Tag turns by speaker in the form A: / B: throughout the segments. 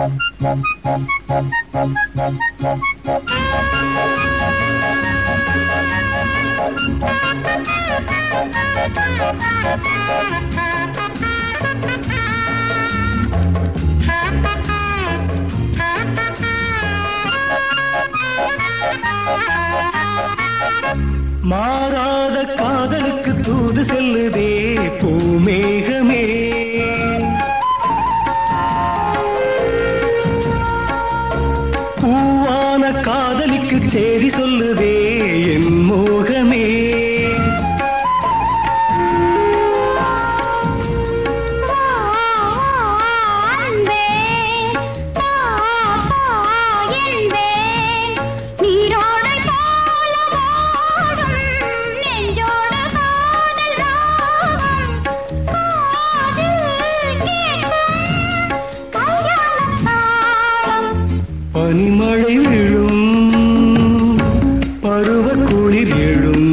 A: மாறாத காதலுக்கு தூது செல்லுதே பூமேகமே பூவான காதலிக்கு செய்தி சொல்லுதே என் மோகமே
B: அன்பே பா பா என்பே நீரோடை போல ஓடும் நெஞ்சோட காதல் ராகம் காதில் கேட்கும் கல்யாணத் தாளம்
A: பனிமழை விழும் பருவ குளிர் எழும்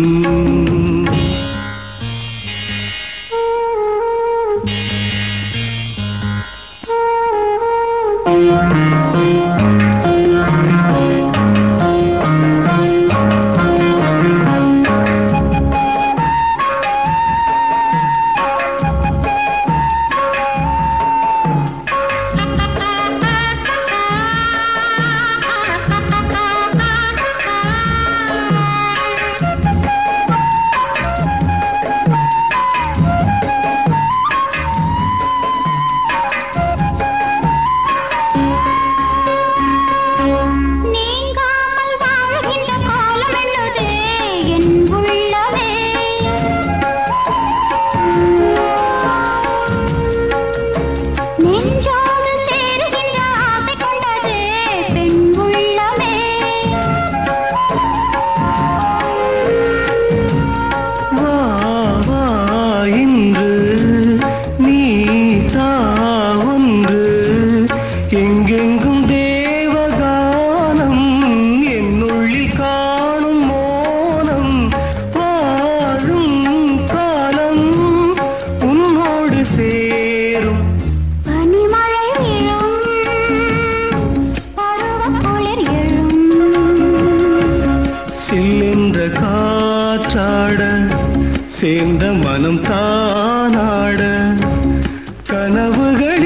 B: நீங்காமல் வாழ்கின்ற காலம் என்னது என் உள்ளமே நெஞ்சோடு சேருகின்ற ஆசை கொண்டது பெண் உள்ளமே
A: வா வா இன்று நீ தா ஒன்று எங்கெங்கும் தேவகானம் என்னுள்ளில் காணும் மோனம் வாழும் காலம் உன்னோடு சேரும்
B: பனிமழை விழும் பருவக் குளிர் எழும்
A: சில்லென்ற காற்றாட சேர்ந்த மனம் தானாட கனவுகள்